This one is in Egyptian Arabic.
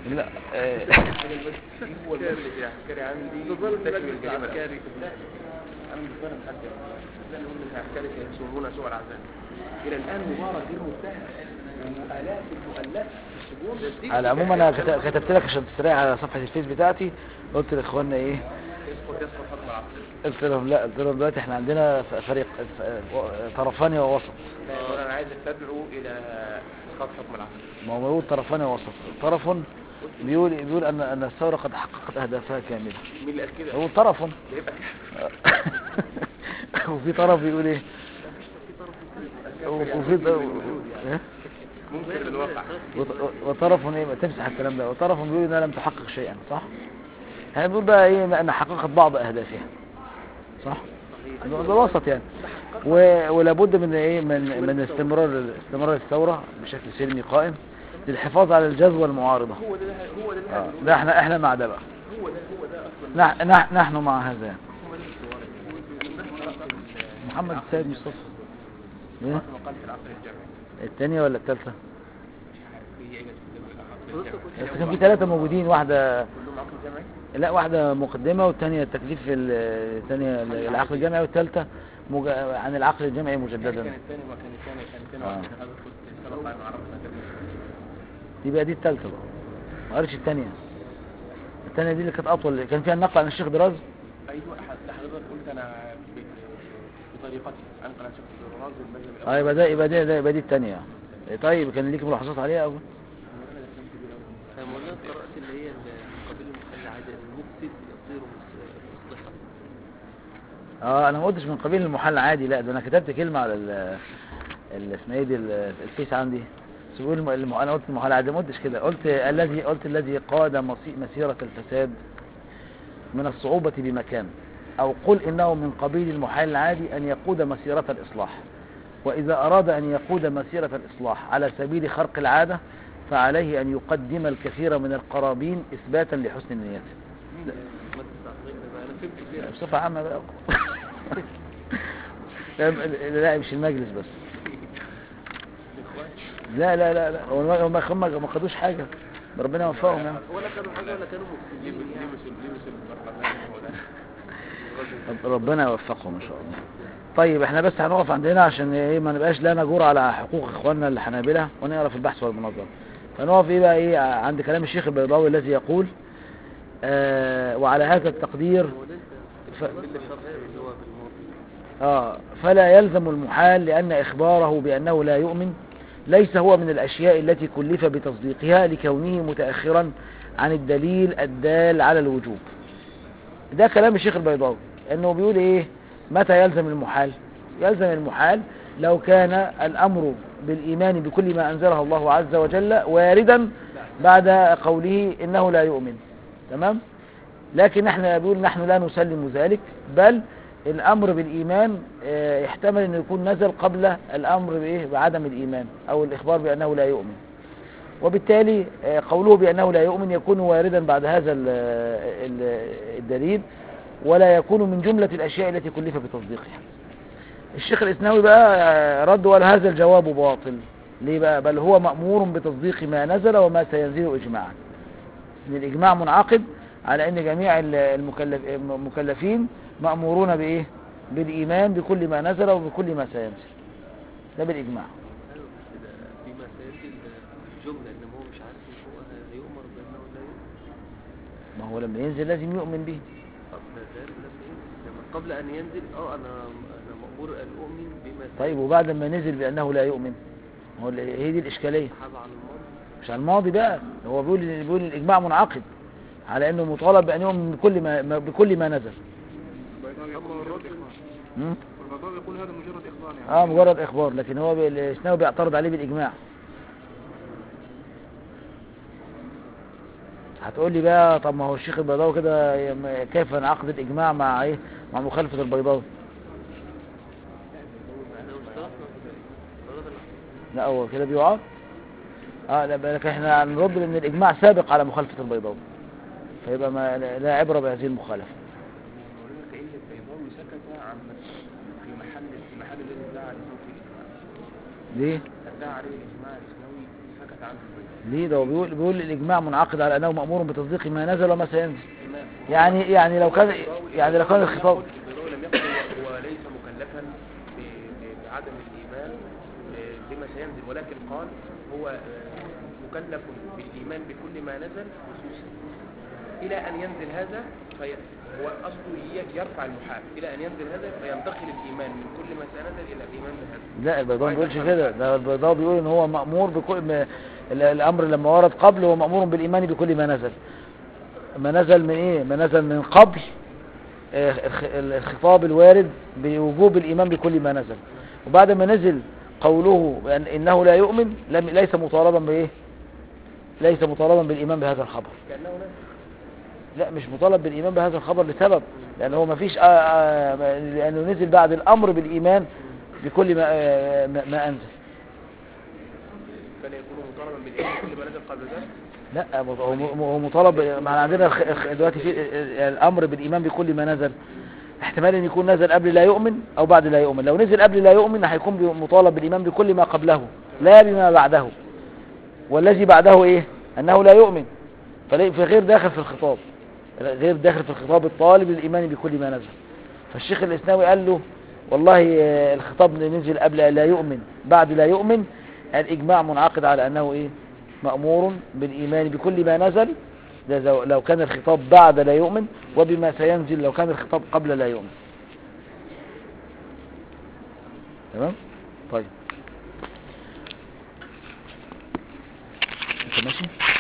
لا آه، هو المجلس العسكري عندي نظام مرتكب المجلس الجريمة العسكري. لا عندي فعلا حد لا نقول العسكري سيصومون سوء العذاب الى الان مبارك غير متهم ومؤلاف المؤلفات في السجون على العموم انا كت- كتبت لك عشان تستريح على صفحة الفيس بتاعتي قلت لاخواننا ايه يسقط يسقط حكم العسكري قلت لهم لا قلت لهم دلوقتي احنا عندنا ف- فريق ف- و- طرفان ووسط لا انا عايزك تدعو الى اسقاط حكم العسكري ما هو موجود طرفان ووسط طرف بيقول بيقول ان ان الثوره قد حققت اهدافها كامله مين اللي قال كده؟ هو طرف ده يبقى وفي طرف بيقول ايه وفي إيه؟ ممكن للواقع وط- وطرف ايه تمسح الكلام ده وطرف بيقول انها لم تحقق شيئا صح احنا بنقول بقى ايه ان حققت بعض اهدافها صح ده ده وسط يعني و- ولابد من ايه من من استمرار استمرار الثوره بشكل سلمي قائم للحفاظ على الجذوه المعارضه هو ده هو ده اللي آه، احنا ده احنا احنا مع ده بقى هو ده هو ده اصلا نح- نح- نحن مع هذا يعني. محمد السيد مصطفى ايه مقال في العصر الجامعي الثانيه ولا الثالثه هي ايه العصر الجامعي بس كان في ثلاثه موجودين واحده كلهم عقل جامعي لا واحدة مقدمة والثانية التكليف ال- الثانية العقل الجمعي والثالثة مج... عن العقل الجمعي مجددا كان الثاني ما كان الثاني كان الثاني آه. واحد هذا كنت سبق ما عرفنا كده دي بقى دي الثالثة بقى ما قريتش الثانية الثانية دي اللي كانت أطول كان فيها النقل عن الشيخ دراز ايوه حد- حضرتك قلت انا ب- بطريقتي انقل عن شكل الراس المذهب اه يبقى ده يبقى ده ده- يبقى دي الثانية يعني. طيب كان ليك ملاحظات عليها أو انا مولانا قرات اللي هي القبيل المحل عادة المفسد يصير مس- مصلحا اه انا ما قلتش من قبيل المحل عادي لا ده انا كتبت كلمة على ال ال- اسمها ايه دي ال- الفيس عندي بس بيقول الم... الم... انا قلت المحل عادي ما قلتش كده قلت الذي قلت الذي قاد مصي... مسيرة الفساد من الصعوبة بمكان او قل انه من قبيل المحال العادي ان يقود مسيرة الاصلاح واذا اراد ان يقود مسيرة الاصلاح على سبيل خرق العادة فعليه ان يقدم الكثير من القرابين اثباتا لحسن النيات مين المادة التعقيد ده بقى انا فهمت كده بصفة عامة بقى لا لا مش المجلس بس لا لا لا لا هو هم هم ما خدوش حاجة ربنا يوفقهم يعني ولا كانوا حاجة ولا كانوا مفسدين يعني لبس لبس البرلمان هو ده رب- ربنا يوفقهم ان شاء الله طيب احنا بس هنقف عندنا عشان ايه ما نبقاش لا نجور على حقوق اخواننا الحنابلة ونقرا في البحث والمناظرة فنقف ايه بقى ايه عند كلام الشيخ البيضاوي الذي يقول آه وعلى هذا التقدير هو ده انت ف... خلاص شرح اللي هو بالماضي آه فلا يلزم المحال لأن إخباره بأنه لا يؤمن ليس هو من الأشياء التي كلف بتصديقها لكونه متأخرا عن الدليل الدال على الوجوب ده كلام الشيخ البيضاوي أنه بيقول إيه متى يلزم المحال يلزم المحال لو كان الأمر بالإيمان بكل ما أنزله الله عز وجل واردا بعد قوله إنه لا يؤمن تمام لكن احنا بيقول نحن لا نسلم ذلك بل الامر بالايمان اه، يحتمل انه يكون نزل قبل الامر بايه بعدم الايمان او الاخبار بانه لا يؤمن وبالتالي اه، قوله بانه لا يؤمن يكون واردا بعد هذا ال- ال- الدليل ولا يكون من جملة الاشياء التي كلف بتصديقها الشيخ الاسناوي بقى اه، رد وقال هذا الجواب باطل ليه بقى بل هو مأمور بتصديق ما نزل وما سينزل اجماعا ان الاجماع منعقد على ان جميع ال- المكلف المكلفين مأمورون بايه بالايمان بكل ما نزل وبكل ما سينزل ده بالاجماع ايوه بس ده فيما سيأتي الجملة انما هو مش عارف ان هو هيؤمر بانه لا يؤمن ما هو لما ينزل لازم يؤمن به طب ده ده لما ينزل لما قبل ان ينزل اه انا انا مأمور ان اؤمن بما طيب وبعد ما نزل بانه لا يؤمن هو ال- هي دي الاشكاليه سحب على الماضي مش على الماضي بقى هو بيقول بيقول الاجماع منعقد على انه مطالب بان يؤمن بكل ما ما- بكل ما نزل البيضاوي يقول اما مجرد الرجل إخبار مم؟ والبيضاوي يقول هذا مجرد إخبار يعني اه مجرد اخبار لكن هو بي- الاسناوي بيعترض عليه بالاجماع هتقول لي بقى طب ما هو الشيخ البيضاوي كده يم- كيف نعقد الاجماع مع ايه مع مخالفه البيضاوي احنا اشترطنا اشترط ال- لا هو كده بيعاد اه لا بقى لكن احنا هنرد ان الاجماع سابق على مخالفه البيضاوي فيبقى ما لا لا عبره بهذه المخالفه مولانا كأن البيضاوي سكت عن في محل في محل الذي ادعى الإسلام فيه الإجماع ليه ادعى عليه الإجماع الإسلامي سكت عنه ليه ده هو بيقول بيقول الاجماع منعقد على انه مامور بتصديق ما نزل وما سينزل الإمام يعني يعني لو كان يعني لو كان الخطاب الراوي لم يقل هو, هو ليس مكلفا ب- ب- بعدم الإيمان آه، بما سينزل ولكن قال هو آه، مكلف بالإيمان بكل ما نزل خصوصا إلى أن ينزل هذا في هو قصده ي- يرفع المحال إلى أن ينزل هذا فينتقل الإيمان من كل ما سينزل إلى الإيمان بهذا لا البيضاوي ما بيقولش كده ده البيضاوي بيقول ان هو مامور بكل ما ال- الامر لما ورد قبل هو مامور بالايمان بكل ما نزل ما نزل من ايه ما نزل من قبل آه، الخ- الخطاب الوارد بوجوب الايمان بكل ما نزل وبعد ما نزل قوله بأن انه لا يؤمن لم ليس مطالبا بايه ليس مطالبا بالايمان بهذا الخبر كأنه نزل لا مش مطالب بالايمان بهذا الخبر لسبب لان هو ما فيش لانه نزل بعد الامر بالايمان بكل ما آه، ما ما انزل فلا يكون مطالبا بالإيمان بكل ما نزل قبل ذلك لا هو م- هو مطالب ما احنا عندنا الخ- الخ- دلوقتي في الامر بالايمان بكل ما نزل احتمال ان يكون نزل قبل لا يؤمن او بعد لا يؤمن لو نزل قبل لا يؤمن هيكون بي- مطالب بالايمان بكل ما قبله لا بما بعده والذي بعده ايه انه لا يؤمن فلي- فغير داخل في الخطاب غير داخل في الخطاب الطالب للايمان بكل ما نزل فالشيخ الاسناوي قال له والله آه، الخطاب نزل قبل لا يؤمن بعد لا يؤمن الاجماع منعقد على انه ايه مأمور بالإيمان بكل ما نزل ده لو- لو كان الخطاب بعد لا يؤمن وبما سينزل لو كان الخطاب قبل لا يؤمن تمام طيب انت ماشي